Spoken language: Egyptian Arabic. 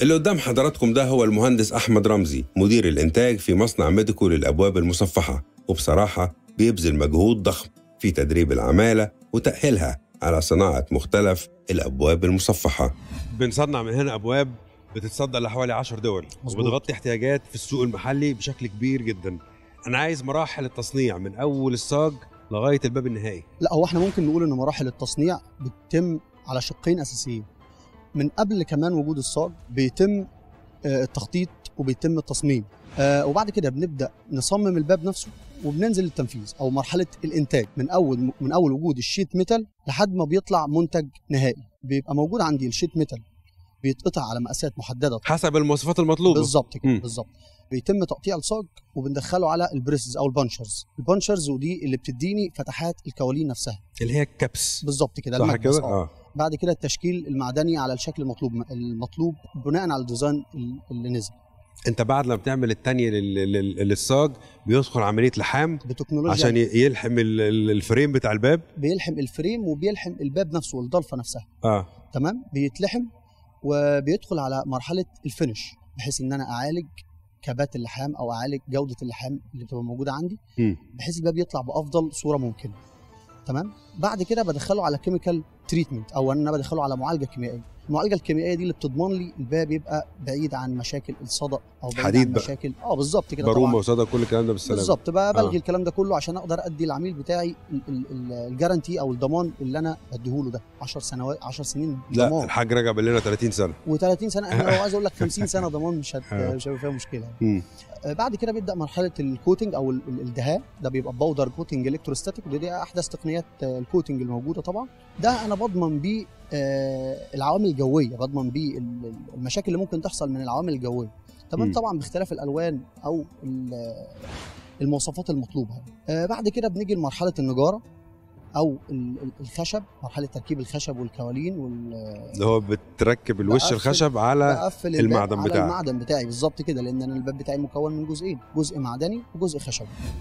اللي قدام حضراتكم ده هو المهندس أحمد رمزي مدير الإنتاج في مصنع ميديكو للأبواب المصفحة وبصراحة بيبذل مجهود ضخم في تدريب العمالة وتأهيلها على صناعة مختلف الأبواب المصفحة بنصنع من هنا ابواب بتتصدر لحوالي 10 دول مظبوط. وبتغطي احتياجات في السوق المحلي بشكل كبير جدا انا عايز مراحل التصنيع من اول الصاج لغايه الباب النهائي لا هو احنا ممكن نقول ان مراحل التصنيع بتتم على شقين اساسيين من قبل كمان وجود الصاج بيتم آه، التخطيط وبيتم التصميم آه، وبعد كده بنبدا نصمم الباب نفسه وبننزل للتنفيذ او مرحله الانتاج من اول من اول وجود الشيت ميتال لحد ما بيطلع منتج نهائي بيبقى موجود عندي الشيت ميتال بيتقطع على مقاسات محدده حسب المواصفات المطلوبه بالظبط كده مم. بالظبط بيتم تقطيع الصاج وبندخله على البريسز او البانشرز البانشرز ودي اللي بتديني فتحات الكوالين نفسها اللي هي الكبس بالظبط كده صح المكبس، كده آه. اه بعد كده التشكيل المعدني على الشكل المطلوب المطلوب بناء على الديزاين اللي نزل انت بعد لما بتعمل الثانيه للصاج بيدخل عمليه لحام بتكنولوجيا عشان ي- يلحم ال- ال- الفريم بتاع الباب بيلحم الفريم وبيلحم الباب نفسه والضلفه نفسها اه تمام بيتلحم وبيدخل على مرحله الفينش بحيث ان انا اعالج كبات اللحام او اعالج جوده اللحام اللي بتبقى موجوده عندي مم. بحيث الباب يطلع بافضل صوره ممكنه تمام بعد كده بدخله على كيميكال تريتمنت او ان انا بدخله على معالجه كيميائيه المعالجه الكيميائيه دي اللي بتضمن لي الباب يبقى بعيد عن مشاكل الصدى او بعيد حديد عن بقى. مشاكل اه بالظبط كده برومه طبعا وصدى كل الكلام ده بالسلامه بالظبط بقى بلغي آه. الكلام ده كله عشان اقدر ادي العميل بتاعي ال- ال- ال- الجارانتي او الضمان اللي انا بديهوله ده 10 سنوات 10 سنين لا ضمان الحاج رجب لنا 30 سنه و30 سنه انا لو عايز اقول لك 50 سنه ضمان مش هت... آه. مش هيبقى فيها مشكله مم. آه، بعد كده بيبدا مرحله الكوتنج او ال- ال- الدهاء ده بيبقى باودر كوتنج الكتروستاتيك ودي دي احدث تقنيات آه، الكوتنج الموجوده طبعا ده انا بضمن بيه آه، العوامل الجويه بضمن بيه ال- ال- المشاكل اللي ممكن تحصل من العوامل الجويه تمام مم. طبعا باختلاف الالوان او ال- المواصفات المطلوبه آه، بعد كده بنيجي لمرحله النجاره او ال- ال- الخشب مرحله تركيب الخشب والكوالين وال اللي هو بتركب الوش بقفل- الخشب على بقفل الباب المعدن على بتاعك. المعدن بتاعي بالظبط كده لان انا الباب بتاعي مكون من جزئين جزء معدني وجزء خشبي